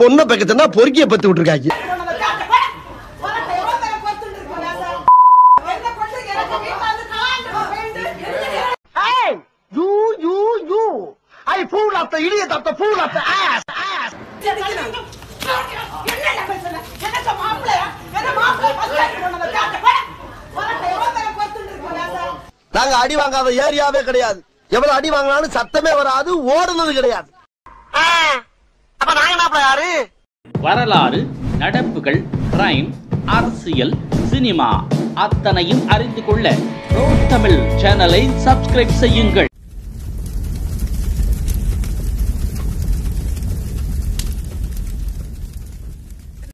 பொண்ணை பக்கத்துனா பொறுக்கிய பத்து விட்டுருக்காங்க you you you I fool of the idiot of the fool of the ass ass நாங்க அடி வாங்காத ஏரியாவே கிடையாது எவ்வளவு அடி வாங்கினாலும் சத்தமே வராது ஓடுனது கிடையாது அப்ப நாங்க என்ன யாரு வரலாறு நடப்புகள் கிரைம் அரசியல் சினிமா அத்தனையும் அறிந்து கொள்ள தமிழ் சேனலை சப்ஸ்கிரைப் செய்யுங்கள்